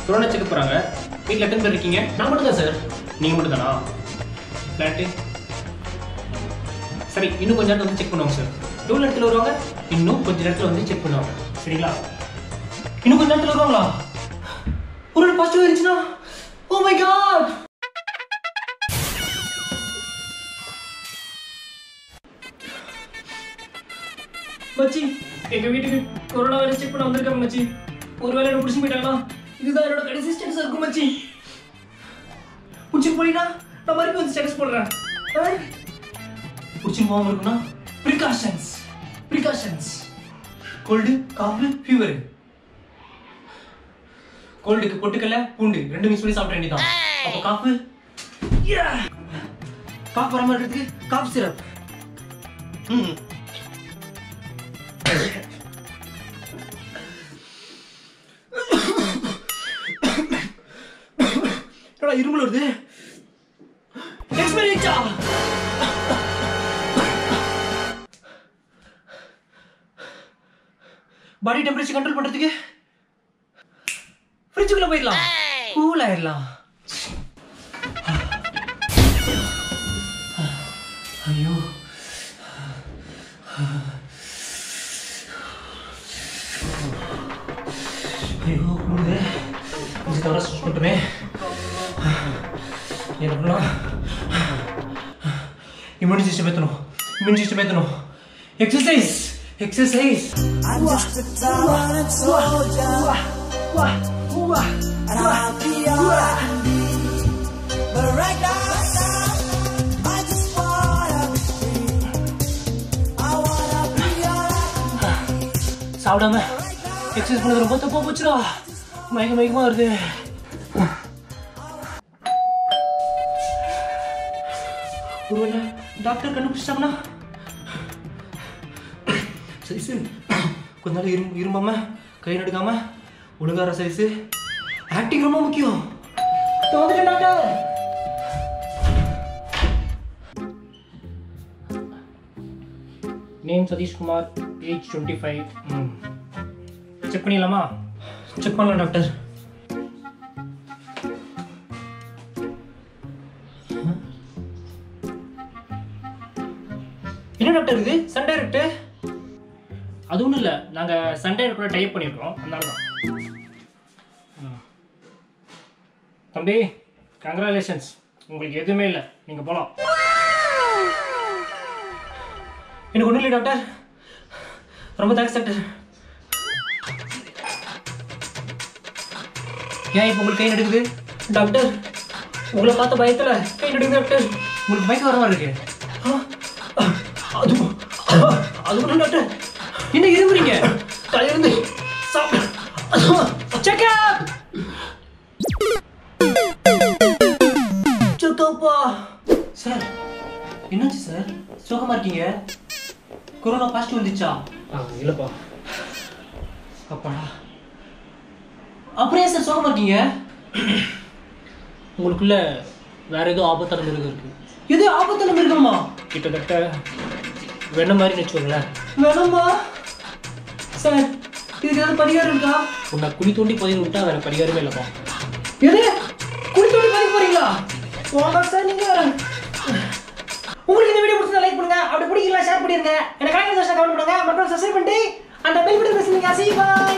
Corona check போகிறாங்க வீட்டில் எத்தனை பேர் இருக்கீங்க நான் மட்டும் தான் சார் நீங்கள் மட்டும் தானா ஃப்ளாட்டு சரி இன்னும் கொஞ்ச நேரத்தில் வந்து செக் பண்ணுவாங்க சார் எவ்வளோ நேரத்தில் வருவாங்க இன்னும் கொஞ்ச நேரத்தில் வந்து செக் பண்ணுவாங்க சரிங்களா இன்னும் கொஞ்ச நேரத்தில் வருவாங்களா ஒரு பாசிட்டிவ் இருந்துச்சுன்னா ஓ மை காட் மச்சி எங்க வீட்டுக்கு கொரோனா வைரஸ் செக் பண்ண வந்திருக்காங்க மச்சி ஒருவேளை என்ன பிடிச்சி போயிட்டாங்களா இதுதான் என்னோட கடைசி ஸ்டேட்டஸ் இருக்கும் மச்சி பிடிச்சி போயிட்டா நான் மறுபடியும் வந்து ஸ்டேட்டஸ் போடுறேன் பிடிச்சி போகாம இருக்குன்னா precautions precautions cold cough fever கோல்டுக்கு பொட்டுக்கல்ல பூண்டு ரெண்டு மிக்ஸ் பண்ணி சாப்பிட வேண்டியதான் அப்போ காஃபு காஃப் வராம இருக்கிறதுக்கு காஃப் சிரப் ம் என்னடா இருமல் வருது எக்ஸ்பீரியன்ஸா பாடி டெம்பரேச்சர் கண்ட்ரோல் பண்றதுக்கு ஃப்ரிட்ஜுக்குள்ள போயிடலாம் கூல் ஆயிடலாம் ஐயோ ஐயோ கூடுது கொஞ்சம் தவிர ஸ்விட்ச் பண்ணிட்டுமே என்ன பண்ணலாம் இம்யூனி சிஸ்டம் ஏற்றணும் இம்யூனி சிஸ்டம் ஏற்றணும் exercise exercise I just a talented soldier, and I'll be all I can be. But right now, I just wanna be free. I wanna be all I can சாப்பிடாம exercise பண்ணது ரொம்ப தப்பா போச்சுடா மயக்க மயக்கமா வருது ஒருவேளை டாக்டர் கண்டுபிடிச்சிட்டாங்கன்னா சரி சரி கொஞ்ச நாள் இரும் இரும்பாம கை நடுக்காம ஒழுங்கார சைஸு ஆக்டிங் ரொம்ப முக்கியம் இதோ வந்துட்டேன் doctor name Satishkumar age twenty five check பண்ணிடலாமா செக் பண்ணலாம் டாக்டர் என்ன டாக்டர் இது சன் டைரக்ட் அது ஒன்றும் இல்லை நாங்கள் சன் டைரக்ட் கூட டைப் பண்ணியிருக்கோம் அதனால தான் ம். தம்பி கங்க்ராச்சுலேஷன்ஸ் உங்களுக்கு எதுவுமே இல்லை நீங்கள் போகலாம் எனக்கு ஒன்றும் இல்லை டாக்டர் ரொம்ப தேங்க்ஸ் டாக்டர் ஏன் இப்போ உங்களுக்கு கை நடுக்குது டாக்டர் உங்களை பார்த்த பயத்தில் கை நடுக்குது டாக்டர் உங்களுக்கு மயக்கம் வர மாதிரி இருக்கு ஆ, ஆ, அது அது ஒன்றும் டாக்டர் என்ன இருமுறீங்க தலையிருந்து செக்கப் செக்கப்பா சார் என்னாச்சு சார் சோகமா இருக்கீங்க கொரோனா பாசிட்டிவ் வந்துச்சா ஆ இல்லைப்பா அப்பாடா அப்புறம் ஏன் சார் சோகமா இருக்கீங்க உங்களுக்குள்ள வேற ஏதோ ஆபத்தான மிருகம் இருக்கு எது ஆபத்தான மிருகமா கிட்டத்தட்ட வெண்ண மாதிரி வச்சுக்கோங்களேன் வேணாமா சார் இதுக்கு ஏதாவது பரிகாரம் இருக்கா உன்னை குழி தோண்டி பதிவு விட்டா வேற பரிகாரமே இல்லைப்பா எது குழி தோண்டி பதிவு போறீங்களா போங்க சார் நீங்க உங்களுக்கு இந்த வீடியோ பிடிச்சா லைக் பண்ணுங்க அப்படி பிடிக்கல ஷேர் பண்ணிருங்க எனக்கு கமெண்ட் செக்ஷன் கமெண்ட் பண்ணுங்க மற்றும் சப்ஸ்கிரைப் பண்ணிட்டு அந்த பெல் பட்டன் பிரஸ் பண்ணுங்க சீபா